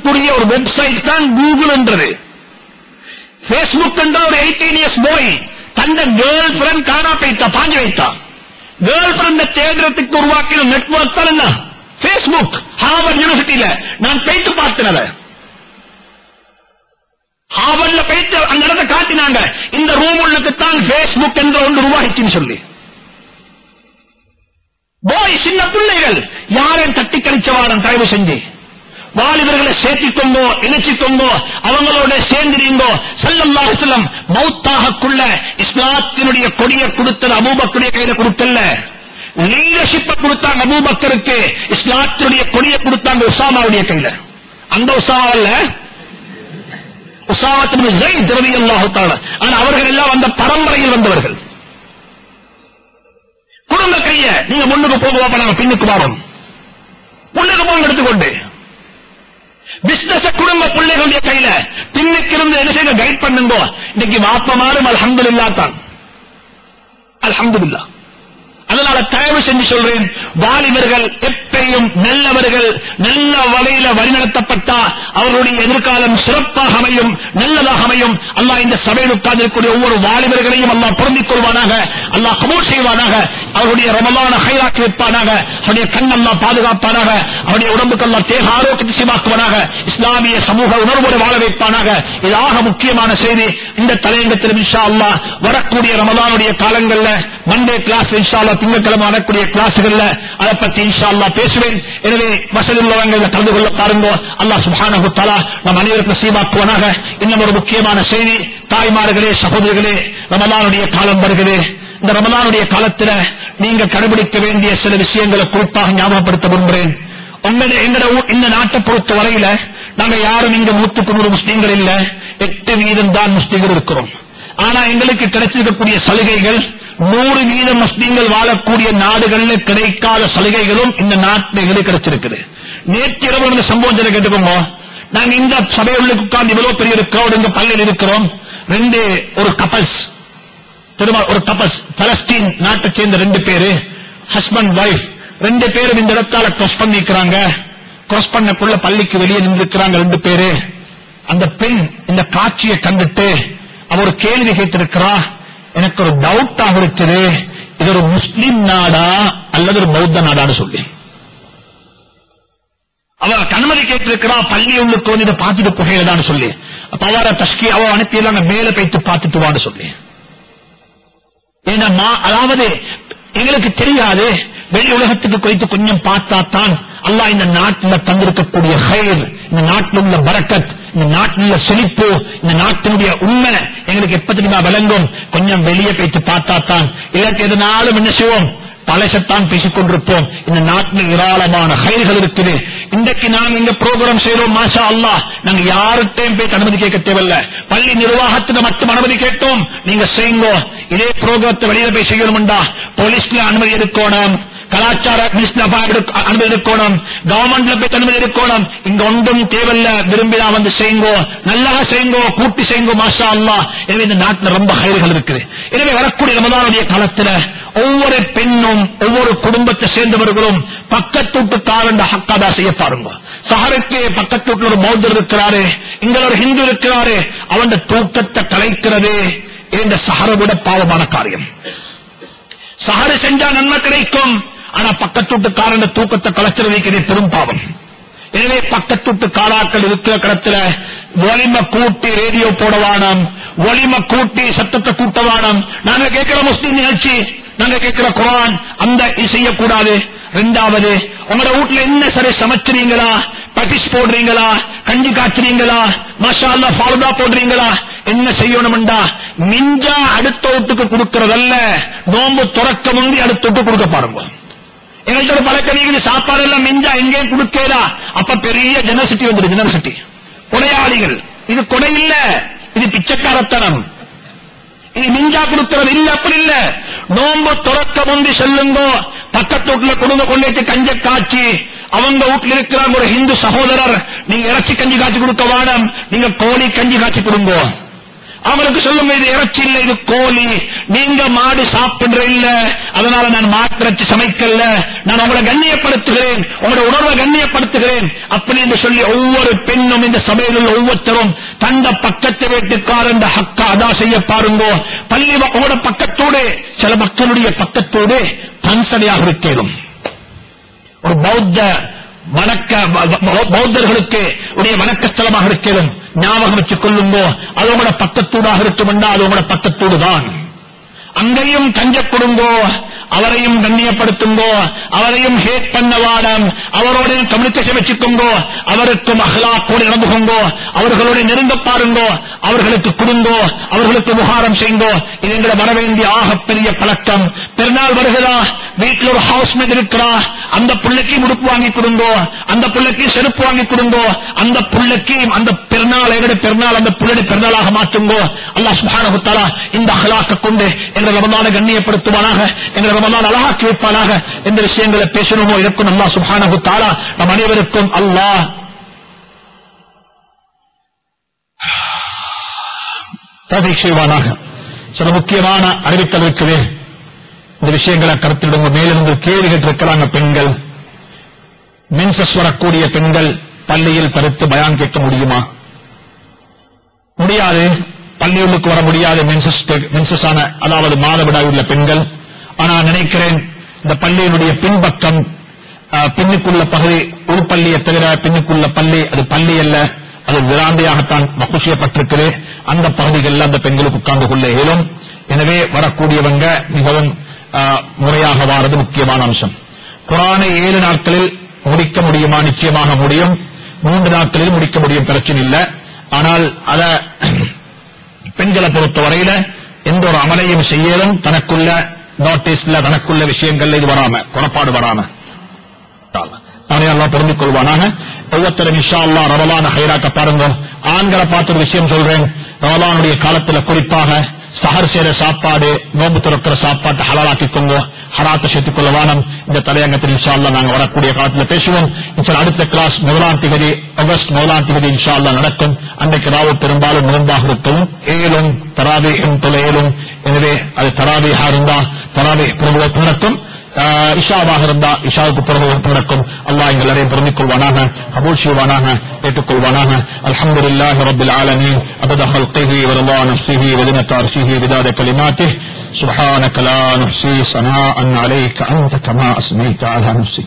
அதற்குரிய ஒரு வெப்சைட் தான் கூகுள் என்றது பேஸ்புக் என்ற ஒரு எயிட்டீன் இயர்ஸ் போய் தந்த கேர்ள் ஃபிரண்ட் காணா போயிட்டா பாஞ்சு வைத்தா கேர்ள் ஃபிரண்ட தேடுறதுக்கு உருவாக்கின நெட்வொர்க் தான் என்ன பேஸ்புக் ஹார்வர்ட் யூனிவர்சிட்டியில நான் போயிட்டு பார்த்தேன் அதை ஹார்வர்ட்ல போயிட்டு அந்த இடத்தை காட்டினாங்க இந்த ரூம் உள்ளுக்குத்தான் பேஸ்புக் என்ற ஒன்று உருவாகிச்சுன்னு சொல்லி போய் சின்ன பிள்ளைகள் யாரையும் தட்டி கழிச்சவாடன் தயவு செஞ்சு வாலிபர்களை சேர்த்திக் கொண்டோ இணைச்சிக் கொண்டோ அவங்களோட சேர்ந்திருந்தோ செல்லல்லாஹு செல்லம் மௌத்தாகக்குள்ள இஸ்லாத்தினுடைய கொடியை கொடுத்தது அபூபக்குடைய கையில கொடுக்கல லீடர்ஷிப்பை கொடுத்தாங்க அபூபக்கருக்கு இஸ்லாத்தினுடைய கொடியை கொடுத்தாங்க உசாமாவுடைய கையில அந்த உசாமா அல்ல உசாமத்தின் ஜெயித் ரலியல்லாஹு தஆலா ஆனா அவர்கள் எல்லாம் அந்த பரம்பரையில் வந்தவர்கள் கொடுங்க கைய நீங்க முன்னுக்கு போகுவா நாங்க பின்னுக்கு வரோம் முன்னுக்கு போங்க எடுத்துக்கொண்டு பிசினஸ் குடும்ப பிள்ளைகளுடைய கையில பின்னுக்கு இருந்து என்ன செய்ய கைட் பண்ணுங்க இன்னைக்கு வாப்பமாரும் அல்ஹம்துலில்லாஹ் தான் அல்ஹம்துலில்லாஹ் அதனால தயவு செஞ்சு சொல்றேன் வாலிபர்கள் எப்பையும் நல்லவர்கள் நல்ல வகையில வழிநடத்தப்பட்டா அவர்களுடைய எதிர்காலம் சிறப்பாக அமையும் நல்லதாக அமையும் அல்லாஹ் இந்த சபையில் உட்கார்ந்திருக்கக்கூடிய ஒவ்வொரு வாலிபர்களையும் அல்லாஹ் பொருந்திக் கொள்வானாக அல்லாஹ் கபூல் செய்வானாக அவருடைய ரமலான ஹைராக்கி வைப்பானாக அவருடைய கண் அல்லாஹ் பாதுகாப்பானாக அவருடைய உடம்புக்கு அல்லாஹ் தேக ஆரோக்கியத்தை சீமாக்குவானாக இஸ்லாமிய சமூக உணர்வோடு வாழ வைப்பானாக இது ஆக முக்கியமான செய்தி இந்த தலையங்கத்தில் இன்ஷா அல்லாஹ் வரக்கூடிய ரமலானுடைய காலங்கள்ல மண்டே கிளாஸ் இன்ஷா அல்லாஹ் திங்கட்கிழமை வரக்கூடிய கிளாஸ்கள்ல அதை பத்தி இன்ஷா அல்லாஹ் பேசுவேன் எனவே வசதி உள்ளவங்க இதில் கலந்து கொள்ள பாருங்க அல்லாஹ் சுப்ஹானஹு தஆலா நம் அனைவருக்கும் சீமாக்குவனாக இன்னும் ஒரு முக்கியமான செய்தி தாய்மார்களே சகோதரிகளே ரமலானுடைய காலம் வருகிறது இந்த ரமலானுடைய காலத்துல நீங்க கடைபிடிக்க வேண்டிய சில விஷயங்களை குறிப்பாக ஞாபகப்படுத்த விரும்புகிறேன் உங்களுடைய எங்கட ஊ- இந்த நாட்டை பொறுத்த வரையில நாங்க யாரும் இங்க நூற்றுக்கு நூறு முஸ்லீம்கள் இல்ல எட்டு வீதம் தான் முஸ்லீம்கள் இருக்கிறோம் ஆனா எங்களுக்கு கிடைச்சிருக்கக்கூடிய சலுகைகள் நூறு வீதம் முஸ்லீம்கள் வாழக்கூடிய நாடுகள்ல கிடைக்காத சலுகைகளும் இந்த நாட்டில் எங்களுக்கு கிடைச்சிருக்குது நேற்று இரவு இந்த சம்பவம் சொல்ல கேட்டுக்கோங்க நாங்க இந்த சபையுள்ள உட்கார்ந்து இவ்வளவு பெரிய ஒரு crowd இங்க பள்ளியில் இருக்கிறோம் ரெண்டு ஒரு கப்பல்ஸ் திரும்ப ஒரு கப்பல்ஸ் பலஸ்தீன் நாட்டை சேர்ந்த ரெண்டு பேரு ஹஸ்பண்ட் வைஃப் ரெண்டு பேரும் இந்த இடத்தால கிராஸ் பண்ணிக்கிறாங்க கிராஸ் பண்ணக்குள்ள பள்ளிக்கு வெளியே நின்றுக்கிறாங்க ரெண்டு பேரு அந்த பெண் இந்த காட்சியை கண்டுட்டு அவ ஒரு கேள்வி கேட்டிருக்கிறா எனக்கு ஒரு டவுட்டாக இருக்குது இது ஒரு முஸ்லிம் நாடா அல்லது ஒரு பௌத்த நாடான்னு சொல்லி அவ அனுமதி கேட்டிருக்கிறா பள்ளி உள்ளுக்கு வந்து இதை பார்த்துட்டு புகையிடான்னு சொல்லி அப்ப அவரை தஸ்கி அவ அனுப்பியெல்லாம் மேல போயிட்டு பார்த்துட்டு வான்னு சொல்லி ஏன்னா மா- அதாவது எங்களுக்கு தெரியாது வெளி உலகத்துக்கு குறித்து கொஞ்சம் பார்த்தா தான் அல்லாஹ் இந்த நாட்டில் தந்திருக்கக்கூடிய ஹைர் இந்த நாட்டில் உள்ள பரக்கத் இந்த நாட்டில் உள்ள செழிப்பு இந்த நாட்டினுடைய உண்மை எங்களுக்கு எப்ப தெரியுமா விளங்கும் கொஞ்சம் வெளியே போயிட்டு பார்த்தா தான் இல்லாட்டி எதனாலும் என்ன செய்வோம் பழசத்தான் பேசிக் கொண்டிருப்போம் இந்த நாட்டில் ஏராளமான ஹைர்கள் இருக்குது இன்றைக்கு நாங்க இங்க ப்ரோக்ராம் செய்யறோம் மாஷா அல்லாஹ் நாங்க யார்கிட்டையும் போய் அனுமதி கேட்க தேவையில்ல பள்ளி நிர்வாகத்துக்கு மட்டும் அனுமதி கேட்டோம் நீங்க செய்யுங்க இதே ப்ரோக்ராமத்தை வெளியில போய் செய்யணும்டா போலீஸ்ல அனுமதி எடுக்கணும் கலாச்சார மினிஸ்டர் அனுமதி இருக்கணும் கவர்மெண்ட்ல போய் அனுமதி இருக்கணும் இங்க ஒன்றும் தேவையில்ல விரும்பினா வந்து செய்யுங்கோ நல்லா செய்யுங்கோ கூட்டி செய்யுங்கோ மாஷா அல்லாஹ் எனவே இந்த நாட்டுல ரொம்ப ஹைர்கள் இருக்குது எனவே வரக்கூடிய ரமதானுடைய காலத்துல ஒவ்வொரு பெண்ணும் ஒவ்வொரு குடும்பத்தை சேர்ந்தவர்களும் பக்கத்தூட்டுக்காரன் ஹக்காதா செய்ய பாருங்க சஹருக்கு பக்கத்து வீட்டுல ஒரு பௌத்தர் இருக்கிறாரு இங்க ஒரு ஹிந்து இருக்கிறாரு அவன் தூக்கத்தை கலைக்கிறது இந்த சஹரை விட பாவமான காரியம் சஹரு செஞ்சா நன்மை கிடைக்கும் ஆனா பக்கத்தூட்டுக்காரன் தூக்கத்தை கலைச்சிருக்கிறது பெரும் பாவம் எனவே பக்கத்துட்டு காலாக்கள் இருக்கிற கடத்துல ஒலிம கூட்டி ரேடியோ போட வானம் ஒலிம கூட்டி சத்தத்தை கூட்ட வானம் நாங்க கேட்கிற முஸ்லீம் நிகழ்ச்சி நாங்க கேட்கிற குரான் அந்த இது செய்யக்கூடாது ரெண்டாவது உங்களோட வீட்டுல என்ன சரி சமைச்சிரீங்களா பட்டிஸ் போடுறீங்களா கஞ்சி காய்ச்சுறீங்களா மஷா அல்லா ஃபாலுதா போடுறீங்களா என்ன செய்யணும்டா மிஞ்சா அடுத்த வீட்டுக்கு கொடுக்கறதல்ல நோம்பு துறக்க முந்தி அடுத்த வீட்டுக்கு கொடுக்க பாருங்க எங்கள்கிட்ட ஒரு பழக்கம் இருக்குது சாப்பாடு எல்லாம் மிஞ்சா எங்கேயும் கொடுக்கலா அப்ப பெரிய ஜெனசிட்டி வந்துடும் ஜெனசிட்டி கொடையாளிகள் இது கொடை இல்ல இது பிச்சைக்காரத்தனம் இது மிஞ்சா கொடுக்கிறது இல்ல அப்படி இல்ல நோம்பு துறக்க முந்தி செல்லுங்க பக்கத்து வீட்டுல கொடுங்க கொண்டு கஞ்ச காய்ச்சி அவங்க வீட்டுல இருக்கிறாங்க ஒரு ஹிந்து சகோதரர் நீங்க இறைச்சி கஞ்சி காய்ச்சி கொடுக்க வேணும் நீங்க கோழி கஞ்சி காய்ச்சி கொடுங்க அவங்களுக்கு சொல்லுங்க இது இறைச்சி இல்ல இது கோழி நீங்க மாடு சாப்பிடுற இல்ல அதனால நான் மாட்டிறைச்சி சமைக்கல நான் உங்களை கண்ணியப்படுத்துகிறேன் உங்களோட உணர்வை கண்ணியப்படுத்துகிறேன் அப்படி என்று சொல்லி ஒவ்வொரு பெண்ணும் இந்த சபையில் உள்ள ஒவ்வொருத்தரும் தந்த பக்கத்து வீட்டுக்காரர் இந்த ஹக்கா அதா செய்ய பாருங்கோ பள்ளி வ- உங்களோட பக்கத்தோடு சில மக்களுடைய பக்கத்தோடு பன்சடையாக இருக்கிறோம் ஒரு பௌத்த வணக்க ப- ப- பௌத்தர்களுக்கு உடைய வணக்க ஸ்தலமாக இருக்கிறோம் ஞாபகம் வச்சுக் கொள்ளுங்கோ அது உங்களோட பக்கத்தூடாக இருக்கும் என்றால் அது உங்களோட பக்கத்தூடு தான் அங்கேயும் கஞ்ச கொடுங்கோ அவரையும் கண்ணியப்படுத்துங்கோ அவரையும் ஹேட் பண்ண வாடம் அவரோட கம்யூனிகேஷன் வச்சுக்கோங்கோ அவருக்கும் அகலாக்கோடு நடந்துகோங்கோ அவர்களோட நெருங்க பாருங்கோ அவர்களுக்கு கொடுங்கோ அவர்களுக்கு உபகாரம் செய்யுங்கோ இது எங்களை வர வேண்டிய ஆகப்பெரிய பழக்கம் பெருநாள் வருகிறா வீட்டில் ஒரு ஹவுஸ்மேட் இருக்கிறா அந்த புள்ளைக்கு உடுப்பு வாங்கி கொடுங்கோ அந்த புள்ளைக்கு செருப்பு வாங்கி கொடுங்கோ அந்த புள்ளைக்கு அந்த பெருநாள் எங்களுடைய பெருநாள் அந்த புள்ளடி பெருநாளாக மாற்றுங்கோ அல்லாஹ் சுப்ஹானஹு தஆலா இந்த அகலாக்க கொண்டு எங்களை ரமலானை கண்ணியப்படுத்துவானாக எங்களை ரமலான் அழகாக்கி வைப்பானாக எந்த விஷயங்களை பேசணுமோ இருக்கும் அல்லாஹ் சுப்ஹானஹு தஆலா நம் அனைவருக்கும் அல்லாஹ் தௌஃபீக் செய்வானாக சில முக்கியமான அறிவித்தல் இருக்குது இந்த விஷயங்களை கருத்திடுங்க மேலிருந்து கேள்வி கேட்டிருக்கிறாங்க பெண்கள் மென்சஸ் வரக்கூடிய பெண்கள் பள்ளியில் தடுத்து பயான் கேட்க முடியுமா முடியாது பள்ளியுள்ளுக்கு வர முடியாது மென்சஸ் மென்சஸ் ஆன அதாவது மாதவிடாய் உள்ள பெண்கள் ஆனா நினைக்கிறேன் இந்த பள்ளியினுடைய பின்பக்கம் அஹ், பின்னுக்குள்ள பகுதி ஒரு பள்ளியை தவிர பின்னுக்குள்ள பள்ளி அது பள்ளி அல்ல அது விராந்தையாகத்தான் வகுசியப்பட்டிருக்குது அந்த பகுதிகளில் அந்த பெண்களுக்கு உட்கார்ந்து கொள்ள இயலும் எனவே வரக்கூடியவங்க மிகவும் அஹ், முறையாக வாரது முக்கியமான அம்சம் குரானை ஏழு நாட்களில் முடிக்க முடியுமா நிச்சயமாக முடியும் மூன்று நாட்களில் முடிக்க முடியும் பிரச்சனை இல்லை ஆனால் அத பெண்களை பொறுத்தவரையில எந்த ஒரு அமலையும் செய்யலும் தனக்குள்ள நோட்டீஸ்ல தனக்குள்ள விஷயங்கள்ல இது வராம குறப்பாடு வராம நானே எல்லாம் புரிந்து கொள்வானாக ஒவ்வொருத்தரும் இஷா அல்லா ரவலான ஹைராக்க பாருங்க ஆண்களை பார்த்து ஒரு விஷயம் சொல்றேன் ரவலானுடைய காலத்துல குறிப்பாக சஹர் செய்யற சாப்பாடு நோம்பு துறக்கிற சாப்பாட்டை ஹலாலாக்கிக்கோங்க ஹராத்தை சேர்த்துக் கொள்ள வானம் இந்த தலையங்கத்தில் இன்ஷா அல்லாஹ் நாங்க வரக்கூடிய காலத்துல பேசுவோம் இன்ஷா அடுத்த கிளாஸ் முதலாம் திகதி ஆகஸ்ட் முதலாம் திகதி இன்ஷா அல்லாஹ் நடக்கும் அன்றைக்கு ராவு பெரும்பாலும் நோன்பாக இருக்கும் ஏழும் தராவேயும் தொலையிலும் எனவே அது தராவேஹா இருந்தா தராவே பிரபுவத்து நடக்கும் ஆஹ் இஷாவாக இருந்தா இஷாவுக்கு பிறகு நடக்கும் அல்லாஹ் எங்கள் எல்லாரையும் பொருந்திக் கொள்வானாக கபூல் செய்வானாக ஏற்றுக்கொள்வானாக அல்ஹம்துலில்லாஹி ரப்பில் ஆலமீன் அபத خلقه ورضا نفسه وزنة عرشه بداد كلماته سبحانك لا نحصي ثناء عليك أنت كما أثنيت على نفسك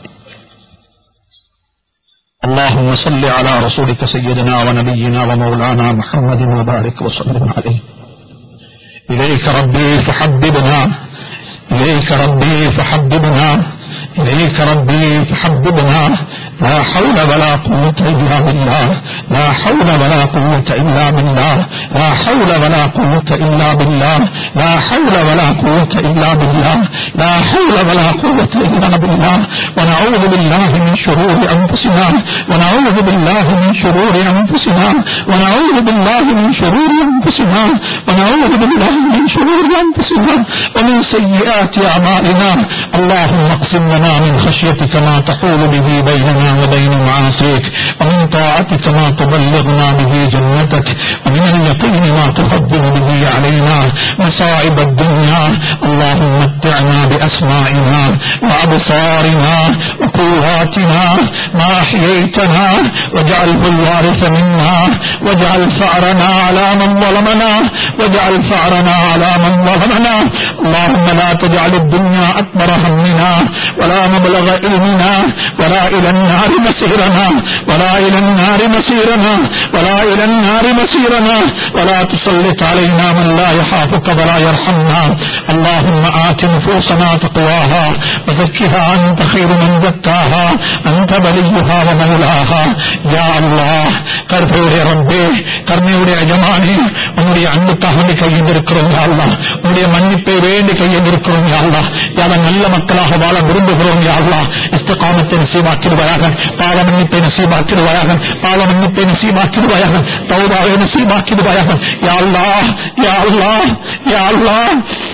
اللهم صل على رسولك سيدنا ونبينا ومولانا محمد وبارك وسلم عليه إليك ربي فحببنا إليك ربي فحببنا إليك ربي فحببنا لا حول ولا قوة إلا بالله لا حول ولا قوة إلا بالله لا حول ولا قوة إلا بالله لا حول ولا قوة إلا بالله لا حول ولا قوة إلا بالله ونعوذ بالله من شرور أنفسنا ونعوذ بالله من شرور أنفسنا ونعوذ بالله من شرور أنفسنا ونعوذ بالله من شرور أنفسنا ومن سيئات أعمالنا اللهم اقسم لنا من خشيتك ما تحول به بيننا وبين معاصيك ومن طاعتك ما تبلغنا به جنتك ومن اليقين ما تفضل به علينا مصائب الدنيا اللهم متعنا بأسمائنا وأبصارنا وقواتنا ما أحييتنا واجعله الوارث منا واجعل ثأرنا على من ظلمنا واجعل ثأرنا على من ظلمنا اللهم لا تجعل الدنيا أكبر همنا ولا مبلغ علمنا ولا إلى النار مسيرنا ولا إلى النار مسيرنا ولا إلى النار مسيرنا ولا تسلط علينا من لا يخافك ولا يرحمنا اللهم آت نفوسنا تقواها وزكها أنت خير من زكاها أنت وليها ومولاها يا الله கருப்பையுடைய ரப்பே கருணையுடைய எஜமானே உன்னுடைய அன்புக்காக வேண்டி கையெழுந்திருக்கிறோம் யா அல்லாஹ் உன்னுடைய மன்னிப்பை வேண்டி கையெழுந்திருக்கிறோம் யா அல்லாஹ் யார நல்ல மக்களாக வாழ விரும்புகிறோம் யா அல்லாஹ் இஸ்தகாமத்தை நசீபாக்கிடுவாயாக பாவ மன்னிப்பை நசீபாக்கிடுவாயாக பாவ மன்னிப்பை நசீபாக்கிடுவாயாக தௌபாவை நசீபாக்கிடுவாயாக யா அல்லாஹ் யா அல்லாஹ் யா அல்லாஹ்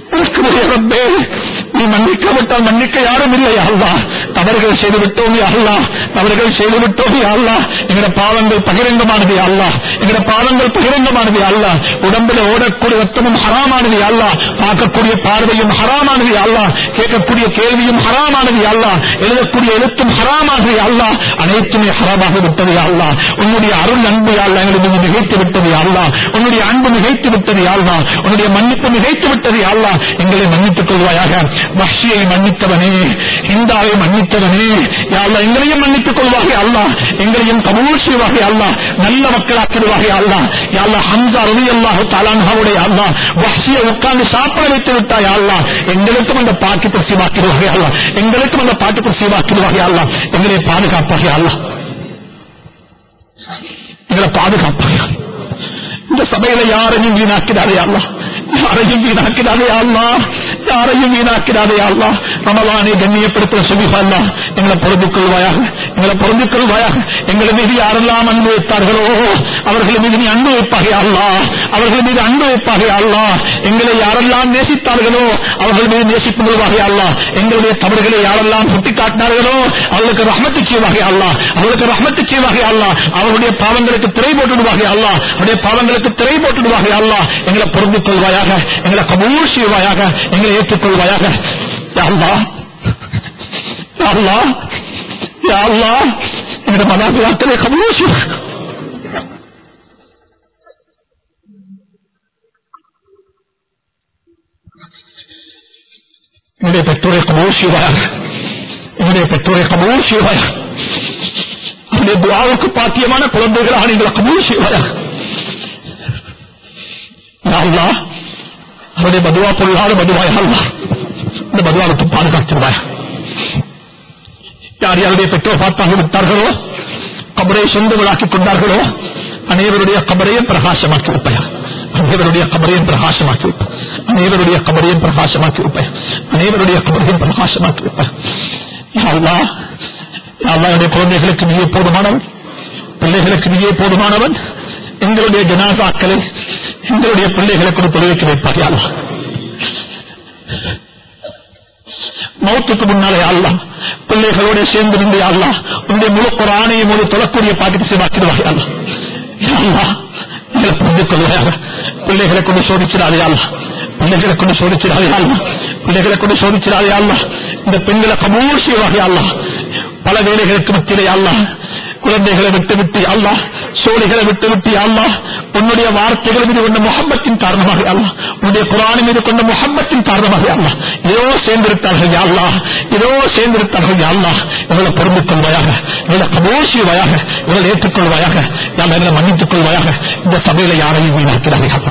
உனக்குரிய ரப்பே நீ மன்னிக்காவிட்டால் மன்னிக்க யாரும் இல்லை அல்லா தவறுகள் செய்து விட்டோம் அல்லா தவறுகள் செய்து விட்டோம் அல்லா எங்கட பாவங்கள் பகிரங்கமானது அல்லா எங்கட பாவங்கள் பகிரங்கமானது அல்லா உடம்புல ஓடக்கூடிய ரத்தமும் ஹராமானது அல்லா பார்க்கக்கூடிய பார்வையும் ஹராமானது அல்லா கேட்கக்கூடிய கேள்வியும் ஹராமானது அல்லா எழுதக்கூடிய எழுத்தும் ஹராமானது அல்லா அனைத்துமே ஹராமாக விட்டது அல்லா உன்னுடைய அருள் அன்பு அல்லா எங்களுக்கு மீது மிகைத்து விட்டது அல்லா உன்னுடைய அன்பு மிகைத்து விட்டது அல்லா உன்னுடைய மன்னிப்பு மிகைத்து விட்டது அல்லா எங்களை மன்னித்துக் கொள்வாயாக வஷியை மன்னித்தவனே ஹிந்தாவை மன்னித்தவனே யாழ்லா எங்களையும் மன்னித்துக் கொள்வாக அல்லா எங்களையும் கபூல் செய்வாக அல்லா நல்ல மக்களாக்கிடுவாக அல்லா யாழ்லா ஹம்சா ரவி அல்லாஹு தாலான்ஹாவுடைய அல்லா வஷியை உட்கார்ந்து சாப்பிட வைத்து விட்டாய் அல்லா எங்களுக்கும் அந்த பாட்டு பிரசிவாக்கிடுவாக அல்லா எங்களுக்கும் அந்த பாட்டு பிரசிவாக்கிடுவாக அல்லா எங்களை பாதுகாப்பாக அல்லா எங்களை பாதுகாப்பாக இந்த சபையில யாரையும் வீணாக்கிறாரே அல்லா யாரையும் வீணாக்கிறாரே அல்லா யாரையும் வீணாக்கிறாரே அல்லா ரமலானை கண்ணியப்படுத்துற சுபிஹா அல்லா எங்களை பொருந்து கொள்வாயாக எங்களை பொருந்து கொள்வாயாக எங்களை மீது யாரெல்லாம் அன்பு வைத்தார்களோ அவர்கள் மீது நீ அன்பு வைப்பாக அல்லா அவர்கள் மீது அன்பு வைப்பாக அல்லா எங்களை யாரெல்லாம் நேசித்தார்களோ அவர்கள் மீது நேசிப்பு கொள்வாக அல்லா எங்களுடைய தவறுகளை யாரெல்லாம் சுட்டிக்காட்டினார்களோ அவர்களுக்கு ரஹமத்து செய்வாக அல்லா அவர்களுக்கு ரஹமத்து செய்வாக அல்லா அவர்களுடைய பாவங்களுக்கு திரை போட்டுடுவாக அல்லா அவருடைய பாவங்களுக்கு திரை போட்டுடுவாக அல்லா எங்களை பொருந்து கொள்வாயாக எங்களை கபூல் செய்வாயாக எங்களை ஏற்றுக்கொள்வாயாக யா அல்லாஹ் யா அல்லாஹ் யா அல்லாஹ் எங்களுடைய மனாபியாக்களை கபூல் செய்வாயாக என்னுடைய பெற்றோரை கபூல் செய்வாயாக என்னுடைய பெற்றோரை கபூல் செய்வாயாக அவருடைய துவாவுக்கு பாத்தியமான குழந்தைகளாக நீங்கள் கபூல் செய்வாயாக யா அல்லாஹ் அவருடைய பதுவா பொருளாத பதுவாய் அல்லா இந்த பதுவாவுக்கு பாதுகாத்துவாய் யார் யாருடைய பெற்றோர் பார்த்தாக விட்டார்களோ கபரை சொந்தங்களாக்கிக் கொண்டார்களோ அனைவருடைய கபரையும் பிரகாசமாக்கி வைப்பாயா அனைவருடைய கபரையும் பிரகாசமாக்கி வைப்பாய் அனைவருடைய கபரையும் பிரகாசமாக்கி வைப்பாய் அனைவருடைய கபரையும் பிரகாசமாக்கி வைப்பாய் யா அல்லாஹ் யா அல்லாஹ் என்னுடைய குழந்தைகளுக்கு நீயே போதுமானவன் பிள்ளைகளுக்கு நீயே போதுமானவன் எங்களுடைய ஜனாசாக்களை எங்களுடைய பிள்ளைகளை கொண்டு தொழிலுக்கு வைப்பார் யா அல்லாஹ் மௌத்துக்கு முன்னாலே அல்லா பிள்ளைகளோட சேர்ந்து நின்று அல்லா உன்னுடைய முழு குரானையும் ஒரு தொழக்கூடிய பாக்கிட்டு செய்வாக்கிடுவாங்க அல்லா யா அல்லாஹ் எங்களை புரிந்து கொள்வாயாக பிள்ளைகளை கொண்டு சோதிச்சிடாதே அல்லா பிள்ளைகளை கொண்டு சோதிச்சிடாதே அல்லா பிள்ளைகளை கொண்டு சோதிச்சிடாதே அல்லா இந்த பெண்களை கபூல் செய்வாக அல்லா பல வேலைகளுக்கு மத்தியிலே அல்லாஹ் குழந்தைகளை விட்டு விட்டு அல்லாஹ் சோழிகளை விட்டு விட்டு அல்லாஹ் உன்னுடைய வார்த்தைகள் மீது கொண்ட முகம்மத்தின் காரணமாக அல்லாஹ் உன்னுடைய குரான் மீது கொண்ட முகம்மத்தின் காரணமாக அல்லாஹ் இதோ சேர்ந்திருத்தார்கள் யா அல்லாஹ் இதோ சேர்ந்திருத்தார்கள் யா அல்லாஹ் இவளை பொருந்து கொள்வாயாக இவளை கபோசிவாயாக இவளை ஏற்றுக்கொள்வாயாக யார் எங்களை மன்னித்துக் கொள்வாயாக இந்த சபையில யாரையும் வீணாக்கிறார்கள்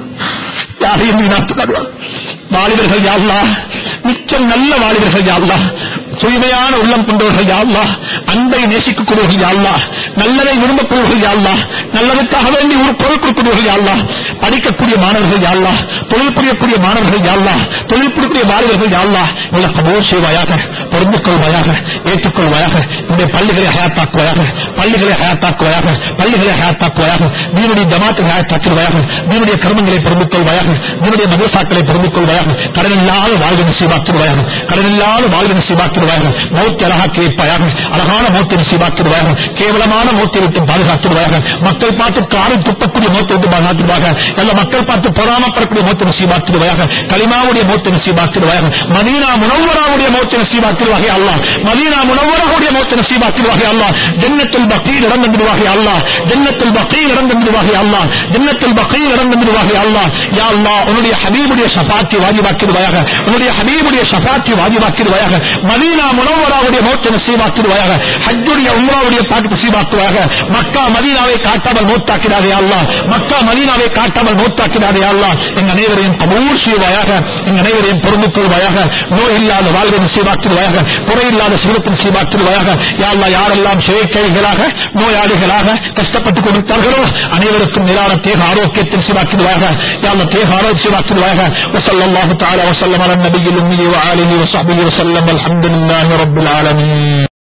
யாரையும் வீணாக்கிறார்கள் வாலிபர்கள் யா அல்லாஹ் மிச்சம் நல்ல வாலிபர்கள் யா அல்லாஹ் தூய்மையான உள்ளம் கொண்டவர்கள் யா அல்லாஹ் அன்பை நேசிக்கக்கூடியவர்கள் யா அல்லாஹ் நல்லதை விரும்பக்கூடியவர்கள் யா அல்லாஹ் நல்லதுக்காக வேண்டி ஒரு பொருள் கொடுக்கக்கூடியவர்கள் யா அல்லாஹ் படிக்கக்கூடிய மாணவர்கள் யா அல்லாஹ் தொழில் புரியக்கூடிய மாணவர்கள் யா அல்லாஹ் தொழில் புரியக்கூடிய வாலிபர்கள் யா அல்லாஹ் இவளை கபோர் செய்வாயாக பொருந்து கொள்வாயாக ஏற்றுக்கொள்வாயாக இந்த பள்ளிகளை ஹயாத்தாக்குவாயாக பள்ளிகளை ஹயாத்தாக்குவாயாக பள்ளிகளை ஹயாத்தாக்குவாயாக நீனுடைய ஜமாத்தை ஹயாத்தாக்குவாயாக நீனுடைய கர்மங்களை பொருந்து கொள்வாயாக நீனுடைய மதசாக்களை பொருந்து கொள்வாயாக கடனில்லாத வாழ்வு நசீபாக்கிடுவாயாக கடனில்லாத வாழ்வு நசீபாக்கிடுவாயாக மௌத்தி அழகாக்கி வைப்பாயாக அழகான மௌத்தி நசீபாக்கிடுவாயாக கேவலமான மௌத்தை விட்டு பாதுகாத்துடுவாயாக மக்கள் பார்த்து காரை துப்பக்கூடிய மௌத்தை விட்டு பாதுகாத்துடுவாங்க நல்ல மக்கள் பார்த்து பொறாமப்படக்கூடிய மௌத்தை நசீபாக்கிடுவாயாக களிமாவுடைய மௌத்தை நசீபாக்கிடுவாயாக மதீனா முனவராவுடைய மௌத்தை நசீபாக்கிடுவாக அல்லாஹ் மதீனா முனவராவுடைய மௌத்தை நசீபாக்கிடுவாக அல்லாஹ் ஜன்னத்துல் பக்கீல் இடம் தந்துடுவாக அல்லாஹ் ஜன்னத்துல் பக்கீல் இடம் தந்துடுவாக அல்லாஹ் ஜன்னத்துல் பக்கீல் இடம் தந்துடுவாக அல்லாஹ் யா அல்லாஹ் உன்னுடைய ஹபீபுடைய ஷஃபாத்தி வாஜிபாக்கிடுவாயாக உன்னுடைய ஹபீபுடைய ஷஃபாத்தி வாஜிபாக்கிடுவாயாக மதீனா முனவராவுடைய மௌத்தை நசீபாக்கிடுவாயாக ஹஜ்ஜுடைய உம்ராவுடைய பாட்டு நசீபாக்குவாயாக மக்கா மதீனாவை காட்டாமல் மூத்தாக்கிடாதே அல்லாஹ் மக்கா மதீனாவை காட்டாமல் மூத்தாக்கிடாதே அல்லாஹ் எங்க அனைவரையும் கபூர் செய்வாயாக எங்க அனைவரையும் பொருந்து கொள்வாயாக நோய் இல்லாத வாழ்வை நசீபாக்கிடுவாயாக குறை இல்லாத சிறுத்தை நசீபாக்கிடுவாயாக யா அல்லாஹ் யாரெல்லாம் செயற்கைகளாக நோயாளிகளாக கஷ்டப்பட்டுக் கொடுத்தார்களோ அனைவருக்கும் நிலான தேக ஆரோக்கியத்தை நசீபாக்கிடுவாயாக யா அல்லாஹ் தேக ஆரோக்கிய நசீபாக்கிடுவாயாக وصلى الله تعالى وسلم على النبي الأمي وآله وصحبه وسلم الحمد لله رب العالمين